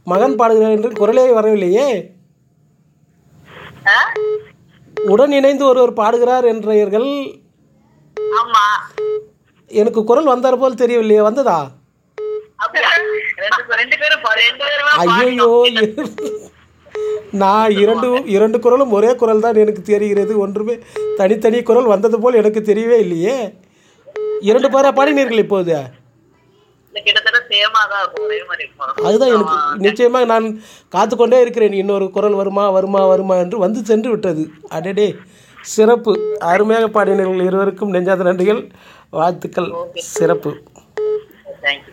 மகன் பாடுகிறார் என்று குரலே வரவில்லையே ஆ? உடன் இணைந்து ஒருவர் பாடுகிறார் என்றீர்கள் ஆமா எனக்கு குரல் வந்தார் போல் தெரியவில்லையே வந்ததா அப்படியா? ரெண்டு பே- ரெண்டு பேரும் பா- ரெண்டு பேருமா ஐயோ நான் இரண்டு இரண்டு குரலும் ஒரே குரல் தான் எனக்கு தெரிகிறது ஒன்றுமே தனித்தனி குரல் வந்தது போல் எனக்கு தெரியவே இல்லையே இரண்டு பேரா பாடினீர்கள் இப்போது இல்ல, கிட்டத்தட்ட சேமா தான் இருக்கும் ஒரே மாதிரி இருக்கும் அதுதான் எனக்கு நிச்சயமாக நான் காத்துக்கொண்டே இருக்கிறேன் இன்னொரு குரல் வருமா வருமா வருமா என்று வந்து சென்று விட்டது அடடே சிறப்பு அருமையாக பாடினீர்கள் இருவருக்கும் நெஞ்சாத நன்றிகள் வாழ்த்துக்கள் சிறப்பு தேங்க்யூ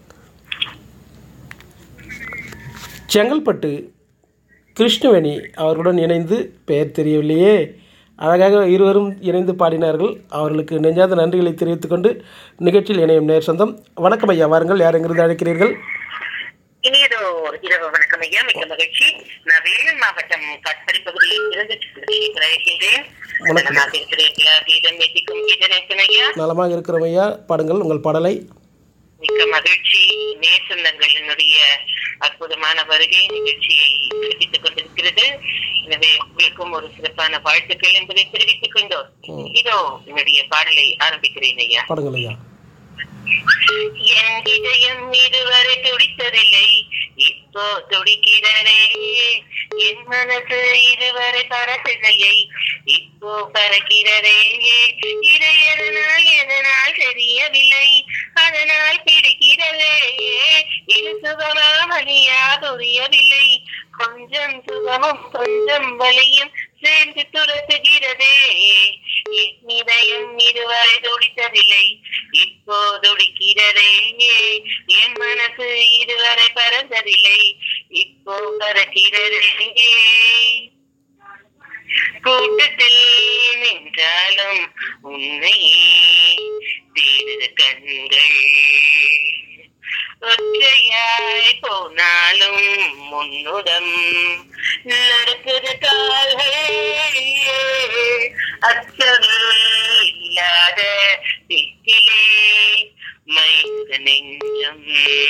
செங்கல்பட்டு கிருஷ்ணவேணி அவர்களுடன் இணைந்து பெயர் தெரியவில்லையே அழகாக இருவரும் இணைந்து பாடினார்கள் அவர்களுக்கு நெஞ்சாத நன்றிகளை தெரிவித்துக் கொண்டு நிகழ்ச்சியில் இணையும் நேர் சொந்தம் வணக்கம் ஐயா வாருங்கள் யார் எங்கிருந்து அழைக்கிறீர்கள் இனியதோ இரவு வணக்கம் ஐயா மிக்க மகிழ்ச்சி நான் வேலூர் மாவட்டம் கட்படி பகுதியில் இருந்து இருக்கின்றேன் வணக்கம். நலமாக இருக்கிறீர்களா கீதம் எத்திக்கும் கீதநேசன் ஐயா நலமாக இருக்கிறோம் ஐயா பாடுங்கள் உங்கள் பாடலை மிக்க மகிழ்ச்சி நேசந்தங்கள் என்னுடைய அற்புதமான வருகை நிகழ்ச்சியை தெரிவித்துக் கொண்டிருக்கிறது எனவே உங்களுக்கும் ஒரு சிறப்பான வாழ்த்துக்கள் என்பதை தெரிவித்துக் கொண்டோம் இதோ என்னுடைய பாடலை ஆரம்பிக்கிறேன் ஐயா பாடுங்கள் ஐயா என் இதயம் இதுவரை துடித்ததில்லை இப்போ துடிக்கிறதே என் மனசு இதுவரை பறக்கவில்லை இப்போ பறக்கிறதே இதை எதனால் எதனால் தெரியவில்லை அதனால் பிடிக்கிறதே இது சுகமா வழியா புரியவில்லை கொஞ்சம் சுகமும் கொஞ்சம் வலியும் சேர்ந்து துரத்துகிறதே என் இதயம் இதுவரை துடித்ததில்லை இப்போ துடிக்கிறதே என் மனசு இதுவரை பறந்ததில்லை இப்போ பறக்கிறதே கூட்டத்தில் நின்றாலும் உன்னையே தேடுது கண்கள் ஒற்றையாய் போனாலும் முன்னுடம் நடக்குது கால்கள் அச்சமே இல்லாத திக்கிலே மைந்த நெஞ்சம்